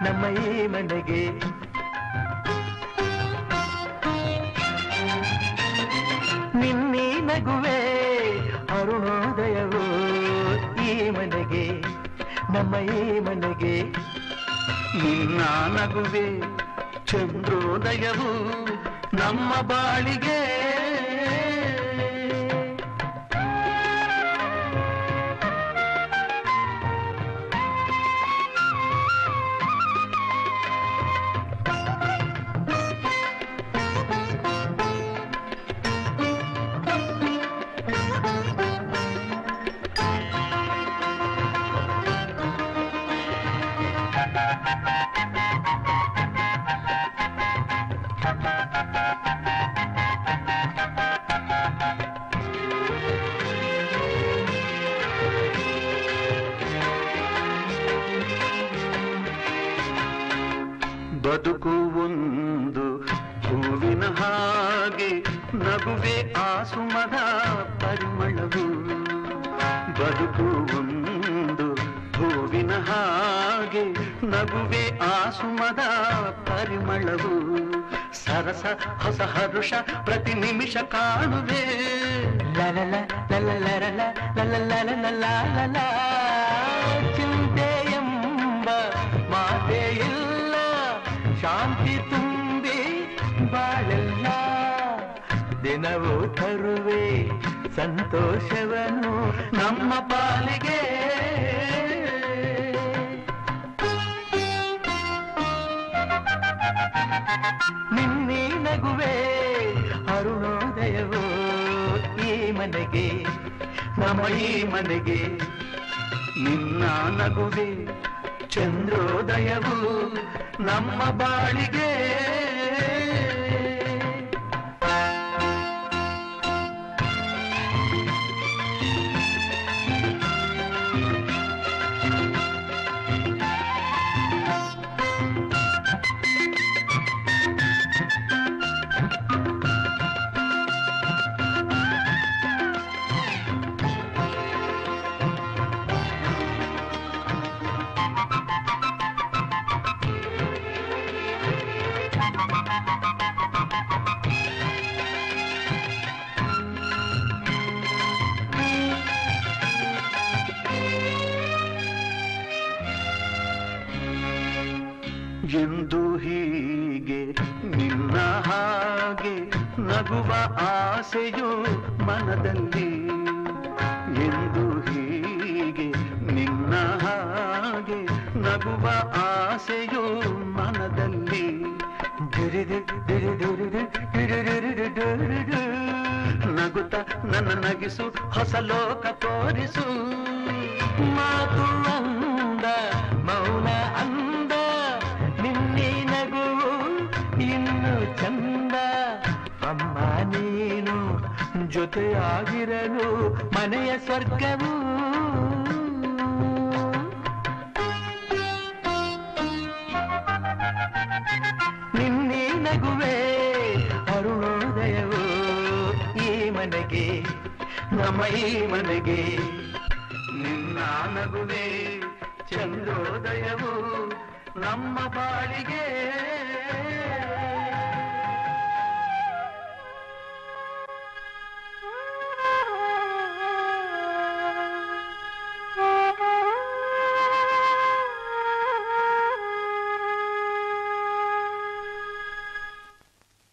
ನಮ್ಮ ಈ ಮನೆಗೆ ನಿನ್ನೀ ನಗುವೆ ಅರುಣೋದಯವು ಈ ಮನೆಗೆ ನಮ್ಮ ಈ ಮನೆಗೆ ನಿನ್ನ ನಗುವೆ ಚಂದ್ರೋದಯವು ನಮ್ಮ ಬಾಳಿಗೆ ಬದುಕು ಒಂದು ಹೂವಿನ ಹಾಗೆ ನಗುವೆ ಆ ಸುಮದ ಪರಿಮಳವು ಬದುಕು ಒಂದು ಹೂವಿನ ಹಾಗೆ ನಗುವೆ ಆ ಸುಮದ ಪರಿಮಳವು ಸರಸ ಹೊಸ ಹರುಷ ಪ್ರತಿ ನಿಮಿಷ ಕಾಣುವೆ ಲಲಲ ಲಲಲರಲ ಲಲಲಲಲಲಲಲ. ಚಿಂತೆ ಎಂಬ ಮಾತೆ ಇಲ್ಲ ಶಾಂತಿ ತುಂಬಿ ಬಾಳೆಲ್ಲ ದಿನವೂ ತರುವೆ ಸಂತೋಷವನು ನಮ್ಮ ಪಾಲಿಗೆ ನಿನ್ನೆ ನಗುವೆ ಅರುಣೋದಯವು ಈ ಮನೆಗೆ ನಮ್ಮ ಈ ಮನೆಗೆ ನಿನ್ನ ನಗುವೆ ಚಂದ್ರೋದಯವು ನಮ್ಮ ಬಾಳಿಗೆ ಎಂದು ಹೀಗೆ ನಿನ್ನ ಹಾಗೆ ನಗುವ ಆಸೆಯು ಮನದಲ್ಲಿ ಎಂದು ಹೀಗೆ ನಿನ್ನ ಹಾಗೆ ನಗುವ ಆಸೆಯು ಮನದಲ್ಲಿ ದುರಿದು ದುರು ದುರಿದು ದುರುರುರುರು ದುರುರು. ನಗುತ್ತ ನನ್ನ ನಗಿಸು ಹೊಸ ಲೋಕ ತೋರಿಸು ಮಾತು ಅಂದ ಮೌನ ಅಂದ ನಿನ್ನೆ ನಗುವು ಇನ್ನು ಚಂದ ಅಮ್ಮ ನೀನು ಜೊತೆಯಾಗಿರಲು ಮನೆಯ ಸ್ವರ್ಗವು ನಿನ್ನೆ ನಗುವೆ ಅರುಣೋದಯವು ಈ ಮನೆಗೆ ನಮ್ಮ ಈ ಮನೆಗೆ ನಿನ್ನ ನಗುವೆ ಚಂದ್ರೋದಯವು ನಮ್ಮ ಬಾಳಿಗೆ